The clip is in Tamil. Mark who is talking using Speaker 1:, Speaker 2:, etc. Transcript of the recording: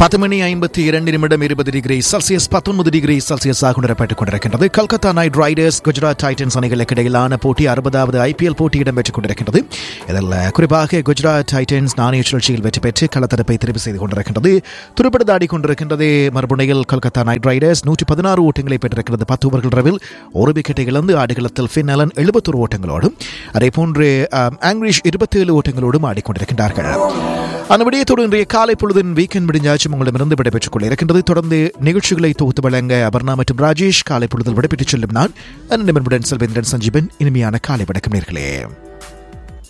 Speaker 1: பத்து மணி ஐம்பத்தி இரண்டு நிமிடம் இருபது டிகிரி செல்சியஸ் பத்தொன்பது டிகிரி செல்சியஸாக உணரப்பட்டுக் கொண்டிருக்கின்றது Calcutta knight riders Gujarat titans அணிகளுக்கு இடையிலான போட்டி அறுபதாவது ஐபிஎல் போட்டி இடம்பெற்றுக் கொண்டிருக்கின்றது இதில் குறிப்பாக குஜராத் டைட்டன்ஸ் நாணய சுழற்சியில் வெற்றி பெற்று களத்தடுப்பை தெரிவு செய்து கொண்டிருக்கின்றது துருப்படுத்தாடி கொண்டிருக்கின்றது மறுபுணையில் கல்கத்தா நைட் ரைடர்ஸ் நூற்றி பதினாறு ஓட்டங்களை பெற்றிருக்கிறது பத்து ஓவர்கள் ரவில் ஒரு விக்கெட்டை இழந்து ஆடுகளத்தில் ஃபின் அலன் எழுபத்தொரு ஓட்டங்களோடும் அதே போன்று ஆங்கிரிஷ் இருபத்தி ஏழு ஓட்டங்களோடும் ஆடிக்கொண்டிருக்கின்றார்கள் அந்த விடயத்தோடு இன்றைய காலை பொழுதின் வீக்கெண்ட் முடிஞ்சாச்சும் உங்களிடமிருந்து விடைபெற்றுக் கொள்ள இருக்கின்றது தொடர்ந்து நிகழ்ச்சிகளை தொகுத்து வழங்க அபர்ணா மற்றும் ராஜேஷ் காலை பொழுதில் விடைபெற்றுச் செல்லும் நான் நிமிர்முடன் செல்வேந்திரன் சஞ்சீவன் இனிமையான காலை வணக்கம் நேர்களே